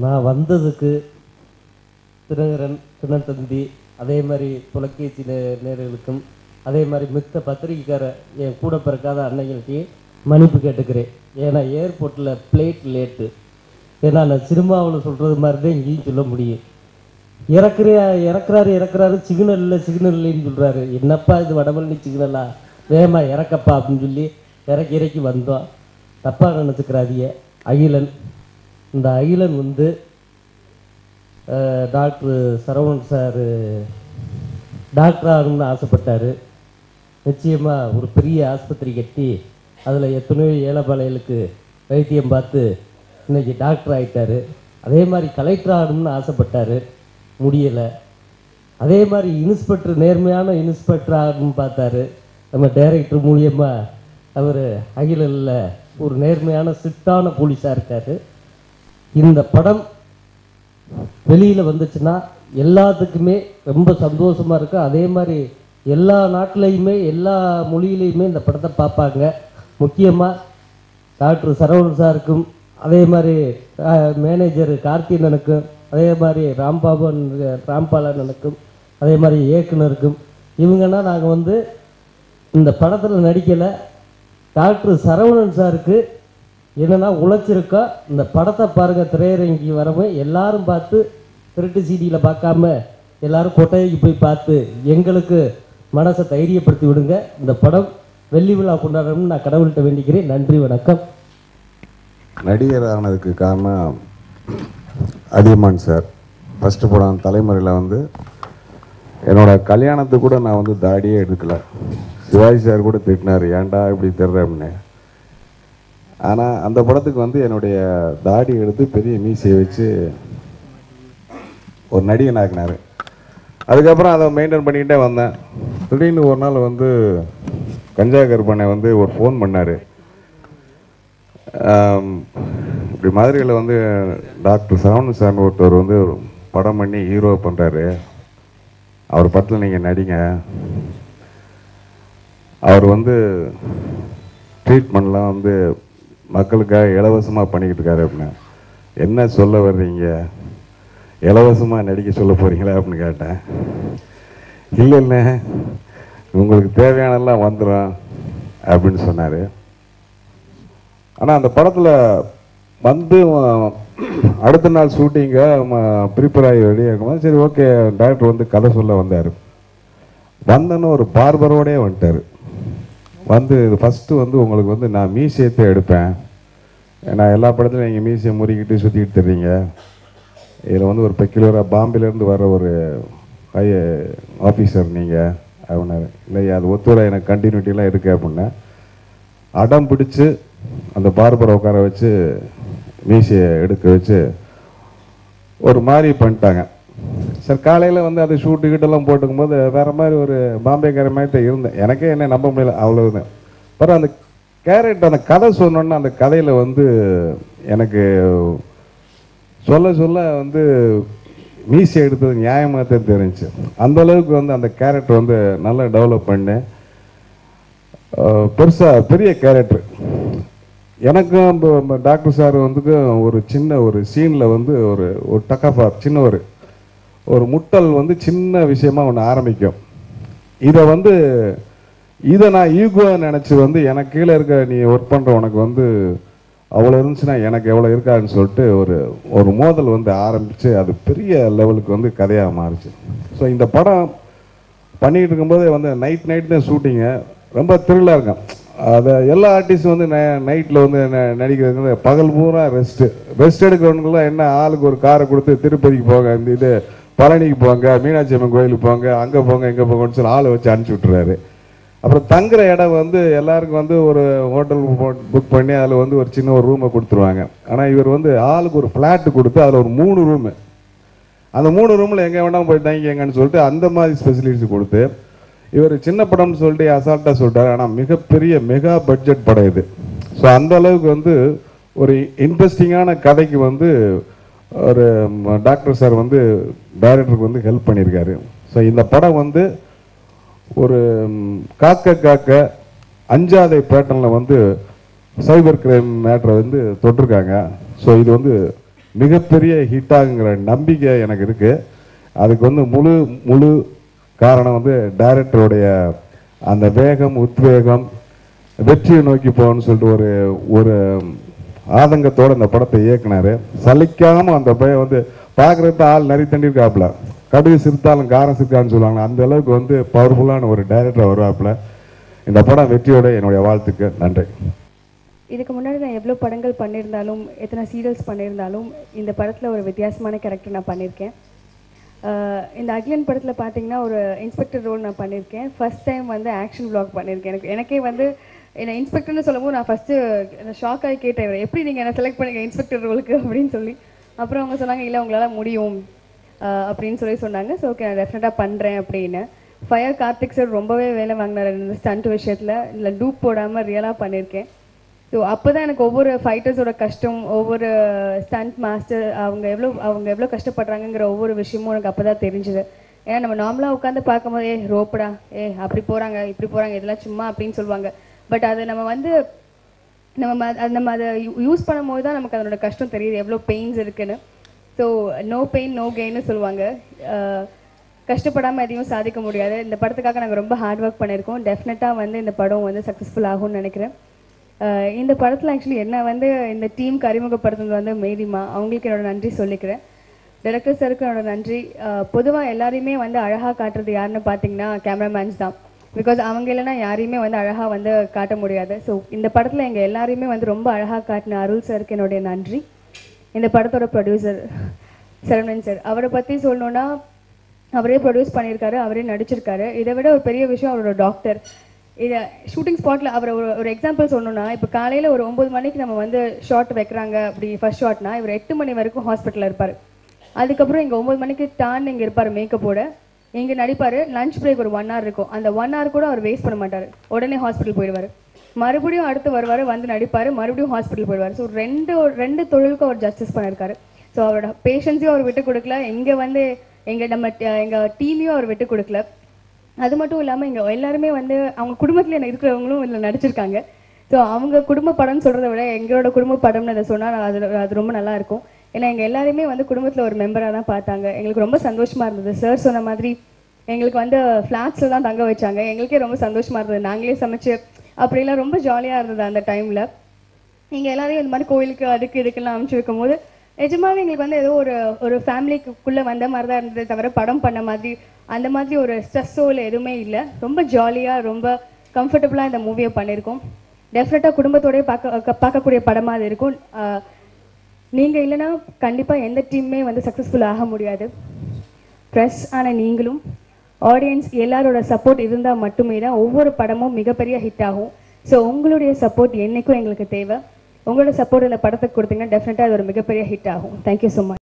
நான் வந்ததுக்கு தினகரன் தினத்தந்தி அதே மாதிரி தொலைபேசி நே- நேயர்களுக்கும் அதே மாதிரி மித்த பத்திரிக்கைக்கார என் கூட பிறக்காத அன்னைகளுக்கு மன்னிப்பு கேட்டுக்கிறேன் ஏன்னா ஏர்போர்ட்டில் பிளேட் லேட்டு ஏன்னா நான் சினிமாவில் சொல்கிறது மாதிரி தான் இங்கேயும் சொல்ல முடியும் இறக்குற இறக்குறாரு இறக்குறாரு சிக்னல் இல்லை சிக்னல் இல்லைன்னு சொல்கிறாரு என்னப்பா இது வடமல்லி சிக்னலா வேகமா இறக்கப்பா அப்படின்னு சொல்லி இறக்கி இறக்கி வந்தோம் தப்பாக நினச்சிக்கிறாதீங்க அகிலன் இந்த அகிலன் வந்து அஹ், டாக்டர் சரவணன் சார் டாக்டர் ஆகணும்னு ஆசைப்பட்டார் நிச்சயமாக ஒரு பெரிய ஆஸ்பத்திரி கட்டி அதில் எத்தனையோ ஏழைப்பாளைகளுக்கு வைத்தியம் பார்த்து இன்னைக்கு டாக்டர் ஆயிட்டாரு அதே மாதிரி கலெக்டர் ஆகணும்னு ஆசைப்பட்டாரு முடியலை அதே மாதிரி இன்ஸ்பெக்டர் நேர்மையான இன்ஸ்பெக்டர் ஆகணும்னு பார்த்தாரு நம்ம டைரக்டர் மூலியமாக அவர் அகிலில் ஒரு நேர்மையான சிட்டான போலீஸாக இருக்காரு இந்த படம் வெளியில் வந்துச்சுன்னா எல்லாத்துக்குமே ரொம்ப சந்தோஷமாக இருக்கும் அதே மாதிரி எல்லா நாட்டிலையுமே எல்லா மொழியிலையுமே இந்த படத்தை பார்ப்பாங்க முக்கியமாக டாக்டர் சரவணன் சாருக்கும் அதே மாதிரி மேனேஜர் கார்த்திகனுக்கும் அதே மாதிரி ராம்பாபன் ராம்பாலனுக்கும் அதே மாதிரி இயக்குனருக்கும் இவங்கன்னா நாங்கள் வந்து இந்த படத்தில் நடிக்கலை டாக்டர் சரவணன் சாருக்கு என்னன்னா உழைச்சிருக்கா இந்த படத்தை பாருங்க திரையரங்கி வரவும் எல்லாரும் பார்த்து திருட்டு சீடியில் பார்க்காம எல்லாரும் கொட்டைக்கு போய் பார்த்து எங்களுக்கு மனசை தைரியப்படுத்தி விடுங்க இந்த படம் வெள்ளி விழா கொண்டாடணும்னு நான் கடவுள்கிட்ட வேண்டிக்கிறேன் நன்றி வணக்கம் நடிகர் ஆனதுக்கு காரணம் அதியமான் சார் ஃபஸ்ட்டு படம் தலைமுறையில் வந்து என்னோட கல்யாணத்துக்கு கூட நான் வந்து தாடியே எடுக்கல சிவாஜி சார் கூட திட்டினார் ஏன்டா இப்படி திடுற அப்படின்னு ஆனால் அந்த படத்துக்கு வந்து என்னுடைய தாடி எடுத்து பெரிய மீசையை வச்சு ஒரு நடிகன் ஆக்கினார் அதுக்கப்புறம் அதை மெயின்டைன் பண்ணிக்கிட்டே வந்தேன் திடீர்னு ஒரு நாள் வந்து கஞ்சா கருப்பனை வந்து ஒரு ஃபோன் பண்ணார் ஆம், இப்படி மதுரையில் வந்து டாக்டர் சரவணன் சார்னு ஒருத்தர் வந்து ஒரு படம் பண்ணி ஹீரோ பண்ணுறாரு அவர் படத்தில் நீங்கள் நடிங்க அவர் வந்து ட்ரீட்மெண்ட்லாம் வந்து மக்களுக்காக இலவசமாக பண்ணிக்கிட்டு இருக்காரு அப்படின்னு என்ன சொல்ல வர்றீங்க இலவசமாக நடிக்க சொல்ல போகிறீங்களா அப்படின்னு கேட்டேன் இல்லை இல்லை உங்களுக்கு தேவையானெல்லாம் வந்துடும் அப்படின்னு சொன்னார் ஆனால் அந்த படத்தில் வந்து அஹ், அடுத்த நாள் ஷூட்டிங்க ப்ரிப்பேர் ஆகி ரெடியாக இருக்கும்போது சரி ஓகே டைரக்டர் வந்து கதை சொல்ல வந்தார் வந்தோன்னு ஒரு பார்பரோடே வந்துட்டார் வந்து ஃபஸ்ட்டு வந்து உங்களுக்கு வந்து நான் மீசியத்தை எடுப்பேன் நான் எல்லா படத்துலையும் நீங்கள் மீசியை முறிக்கிட்டு சுற்றிக்கிட்டு தர்றீங்க இதில் வந்து ஒரு பெக்குலராக பாம்பேலேருந்து வர ஒரு ஹை ஆஃபீஸர் நீங்கள் அப்படின்னாரு இல்லையா அது ஒத்துவர எனக்கு கண்டினியூட்டிலாம் இருக்கு அப்படின்னேன் அடம் பிடிச்சு அந்த பார்பரை உட்கார வச்சு மீசையை எடுக்க வச்சு ஒரு மாதிரி பண்ணிட்டாங்க சார் காலையில் வந்து அது ஷூட்டு கிட்டெல்லாம் போட்டுக்கும் போது வேற மாதிரி ஒரு பாம்பேக்கார மாதிரி தான் இருந்தேன் எனக்கே என்ன நம்ப முடியல அவ்வளவுதான் அப்புறம் அந்த கேரக்டர் அந்த கதை சொன்னோன்னா அந்த கதையில் வந்து எனக்கு சொல்ல சொல்ல வந்து மீசி எடுத்தது நியாயமாக தான் தெரிஞ்சுச்சு அந்த அளவுக்கு வந்து அந்த கேரக்டர் வந்து நல்லா டெவலப் பண்ணேன் பெருசாக பெரிய கேரக்டர் எனக்கும் இப்போ நம்ம டாக்டர் சார் வந்து ஒரு சின்ன ஒரு சீனில் வந்து ஒரு ஒரு டக்காஃபார் சின்ன ஒரு ஒரு முட்டல் வந்து சின்ன விஷயமா ஒன்று ஆரம்பிக்கும் இதை வந்து இதை நான் ஈக்குவலாக நினச்சி வந்து எனக்கு கீழே இருக்க நீ ஒர்க் பண்ணுற உனக்கு வந்து அவ்வளோ இருந்துச்சுன்னா எனக்கு எவ்வளோ இருக்காதுன்னு சொல்லிட்டு ஒரு ஒரு மோதல் வந்து ஆரம்பித்து அது பெரிய லெவலுக்கு வந்து கதையாக மாறுச்சு ஸோ இந்த படம் பண்ணிட்டு இருக்கும்போது வந்து நைட் நைட் தான் ஷூட்டிங்கு ரொம்ப த்ரில்லாக இருக்கும் அதை எல்லா ஆர்டிஸ்டும் வந்து நைட்டில் வந்து ந- நடிக்கிறது வந்து பகல் பூரா ரெஸ்ட்டு ரெஸ்ட் எடுக்கிறவங்களுக்குலாம் என்ன ஆளுக்கு ஒரு காரை கொடுத்து திருப்பதிக்கு போங்க இந்த இது பழனிக்கு போங்க மீனாட்சி அம்மன் கோயிலுக்கு போங்க அங்கே போங்க இங்கே போங்கன்னு சொல்லி ஆளை வச்சு அனுப்பிச்சி விட்டுறாரு அப்புறம் தங்குற இடம் வந்து எல்லாருக்கும் வந்து ஒரு ஹோட்டல் புக் பண்ணி அதில் வந்து ஒரு சின்ன ஒரு ரூமை கொடுத்துருவாங்க ஆனால் இவர் வந்து ஆளுக்கு ஒரு ஃப்ளாட்டு கொடுத்து அதில் ஒரு மூணு ரூமு அந்த மூணு ரூமில் எங்கே வேணாலும் போய் தங்கிக்கங்கன்னு சொல்லிட்டு அந்த மாதிரி ஸ்பெசிலிட்டிஸ் கொடுத்து இவர் சின்ன படம்னு சொல்லிட்டு அசால்ட்டாக சொல்லிட்டாரு ஆனால் மிகப்பெரிய மெகா பட்ஜெட் படம் இது ஸோ அந்த அளவுக்கு வந்து ஒரு இன்ட்ரெஸ்டிங்கான கதைக்கு வந்து ஒரு ம், டாக்டர் சார் வந்து டைரக்டருக்கு வந்து ஹெல்ப் பண்ணியிருக்காரு ஸோ இந்த படம் வந்து ஒரு ம், காக்க காக்க அஞ்சாதை பேட்டர்னில் வந்து சைபர் கிரைம் மேட்டரை வந்து தொட்டிருக்காங்க ஸோ இது வந்து மிகப்பெரிய ஹிட் ஆகுங்கிற நம்பிக்கை எனக்கு இருக்கு அதுக்கு வந்து முழு முழு காரணம் வந்து டைரக்டருடைய அந்த வேகம் உத்வேகம் வெற்றியை நோக்கி போகணும்னு சொல்லிட்டு ஒரு ஒரு ஆதங்கத்தோட இந்த படத்தை இயக்குனாரு சலிக்காம அந்த பையன் வந்து பார்க்கறது ஆள் நிறைய தண்டி இருக்காப்புல கடுகு சிரித்தாலும் காரம் சிரிக்கான்னு சொல்லுவாங்க அந்த அளவுக்கு வந்து பவர்ஃபுல்லான ஒரு டைரக்டர் வருவாப்புல இந்த படம் வெற்றியோட என்னுடைய வாழ்த்துக்கு நன்றி இதுக்கு முன்னாடி நான் எவ்வளோ படங்கள் பண்ணியிருந்தாலும் எத்தனை சீரியல்ஸ் பண்ணியிருந்தாலும் இந்த படத்தில் ஒரு வித்தியாசமான கேரக்டர் நான் பண்ணியிருக்கேன் ஆஹ் இந்த அகிலன் படத்தில் பார்த்தீங்கன்னா ஒரு இன்ஸ்பெக்டர் ரோல் நான் பண்ணியிருக்கேன் ஃபர்ஸ்ட் டைம் வந்து ஆக்ஷன் vlog பண்ணியிருக்கேன் எனக்கு எனக்கே வந்து என்னை இன்ஸ்பெக்டர்னு சொல்லும்போது நான் ஃபஸ்ட்டு ஷாக் ஆகி கேட்டேன் இவரை எப்படி நீங்கள் என்ன செலக்ட் பண்ணீங்க இன்ஸ்பெக்டர் ரோலுக்கு அப்படின்னு சொல்லி அப்புறம் அவங்க சொன்னாங்க இல்லை உங்களால் முடியும் ஆஹ் அப்படின்னு சொல்லி சொன்னாங்க ஸோ ஓகே நான் டெஃபினட்டாக பண்ணுறேன் அப்படின்னு ஃபயர் கார்த்திக் சார் ரொம்பவே வேலை வாங்கினார் இந்த ஸ்டண்ட் விஷயத்தில் இல்லை டூப் போடாமல் ரியலாக பண்ணியிருக்கேன் ஸோ அப்போ தான் எனக்கு ஒவ்வொரு ஃபைட்டர்ஸோட கஷ்டம் ஒவ்வொரு ஸ்டண்ட் மாஸ்டர் அவங்க எவ்வளோ அவங்க எவ்வளோ கஷ்டப்படுறாங்கங்கிற ஒவ்வொரு விஷயமும் எனக்கு அப்போ தான் தெரிஞ்சுது ஏன்னா நம்ம நார்மலாக உட்காந்து பார்க்கும்போது ஏ ரோப்படா ஏ அப்படி போகிறாங்க இப்படி போகிறாங்க இதெல்லாம் சும்மா அப்படின்னு சொல்லுவாங்க பட் அது நம்ம வந்து நம்ம ம- அது நம்ம அதை யூஸ் பண்ணும்போது தான் நமக்கு அதனோட கஷ்டம் தெரியுது எவ்வளோ பெயின்ஸ் இருக்குன்னு ஸோ நோ பெயின் நோ கெயின்னு சொல்லுவாங்க அஹ் கஷ்டப்படாமல் எதையும் சாதிக்க முடியாது இந்த படத்துக்காக நாங்கள் ரொம்ப ஹார்ட் ஒர்க் பண்ணியிருக்கோம் டெஃபினட்டாக வந்து இந்த படம் வந்து சக்ஸஸ்ஃபுல் ஆகும்னு நினைக்கிறேன் அஹ் இந்த படத்தில் ஆக்சுவலி என்ன வந்து இந்த டீமுக்கு அறிமுகப்படுத்துனது வந்து மேரிமா அவங்களுக்கு என்னோட நன்றி சொல்லிக்கிறேன் டைரக்டர் சருக்கு என்னோட நன்றி பொதுவாக எல்லாரையுமே வந்து அழகாக காட்டுறது யாருன்னு பார்த்தீங்கன்னா கேமராமேன்ஸ் தான் பிகாஸ் அவங்க இல்லைன்னா யாரையுமே வந்து அழகாக வந்து காட்ட முடியாது ஸோ இந்த படத்தில் எங்கள் எல்லாரையுமே வந்து ரொம்ப அழகாக காட்டின அருள் சருக்கு என்னுடைய நன்றி இந்த படத்தோட ப்ரொடியூசர் சரவணன் சார் அவரை பற்றி சொல்லணுன்னா அவரே ப்ரொடியூஸ் பண்ணியிருக்காரு அவரே நடிச்சிருக்காரு இதை விட ஒரு பெரிய விஷயம் அவரோட டாக்டர் இதை ஷூட்டிங் ஸ்பாட்டில் அவர் ஒரு ஒரு எக்ஸாம்பிள் சொல்லணும்னா இப்போ காலையில் ஒரு ஒம்பது மணிக்கு நம்ம வந்து ஷாட் வைக்கிறாங்க அப்படி ஃபர்ஸ்ட் ஷாட்னா இவர் எட்டு மணி வரைக்கும் ஹாஸ்பிட்டலில் இருப்பார் அதுக்கப்புறம் இங்கே ஒம்பது மணிக்கு டான் இங்கே இருப்பார் மேக்கப்போட இங்கே நடிப்பார் லஞ்ச் பிரேக் ஒரு ஒன் ஹவர் இருக்கும் அந்த ஒன் ஹவர் கூட அவர் வேஸ்ட் பண்ண மாட்டார் உடனே ஹாஸ்பிட்டல் போயிடுவார் மறுபடியும் அடுத்து வருவார் வந்து நடிப்பார் மறுபடியும் ஹாஸ்பிட்டல் போயிடுவார் ஸோ ரெண்டு ரெண்டு தொழிலுக்கும் அவர் ஜஸ்டிஸ் பண்ணியிருக்காரு ஸோ அவரோட பேஷன்ஸையும் அவர் விட்டு கொடுக்கல இங்கே வந்து எங்கள் நம்ம எங்கள் டீமையும் அவர் விட்டு கொடுக்கல அது மட்டும் இல்லாமல் இங்கே எல்லாருமே வந்து அவங்க குடும்பத்தில் என்ன இருக்கிறவங்களும் இதில் நடிச்சிருக்காங்க ஸோ அவங்க குடும்ப படம்னு சொல்கிறத விட எங்களோட குடும்ப படம்னு அதை சொன்னால் அது அது ரொம்ப நல்லா இருக்கும் ஏன்னா எங்கள் எல்லாருமே வந்து குடும்பத்தில் ஒரு மெம்பராக தான் பார்த்தாங்க எங்களுக்கு ரொம்ப சந்தோஷமாக இருந்தது சார் சொன்ன மாதிரி எங்களுக்கு வந்து ஃப்ளாட்ஸில் தான் தங்க வச்சாங்க எங்களுக்கே ரொம்ப சந்தோஷமாக இருந்தது நாங்களே சமைச்சு அப்படிலாம் ரொம்ப ஜாலியாக இருந்தது அந்த டைமில் நீங்கள் எல்லாரையும் இந்த மாதிரி கோயிலுக்கு அதுக்கு இதுக்கெல்லாம் அனுப்பிச்சு வைக்கும்போது நிஜமாவே எங்களுக்கு வந்து ஏதோ ஒரு ஒரு ஃபேமிலிக்குள்ளே வந்த மாதிரி தான் இருந்தது தவிர படம் பண்ண மாதிரி அந்த மாதிரி ஒரு ஸ்ட்ரெஸ்ஸோ இல்லை எதுவுமே இல்லை ரொம்ப ஜாலியாக ரொம்ப கம்ஃபர்டபுளாக இந்த மூவியை பண்ணியிருக்கோம் டெஃபினட்டாக குடும்பத்தோடய பார்க்க பார்க்கக்கூடிய படமாக அது இருக்கும் நீங்கள் இல்லைன்னா கண்டிப்பாக எந்த டீமுமே வந்து சக்ஸஸ்ஃபுல் ஆக முடியாது ப்ரெஸ் ஆன நீங்களும் ஆடியன்ஸ் எல்லாரோட சப்போர்ட் இருந்தால் மட்டுமே தான் ஒவ்வொரு படமும் மிகப்பெரிய ஹிட் ஆகும் ஸோ உங்களுடைய சப்போர்ட் என்றைக்கும் எங்களுக்கு தேவை உங்களோட சப்போர்ட் இந்த படத்துக்கு கொடுத்தீங்கன்னா டெஃபினட்டாக அது ஒரு மிகப்பெரிய ஹிட் ஆகும் தேங்க்யூ ஸோ மச்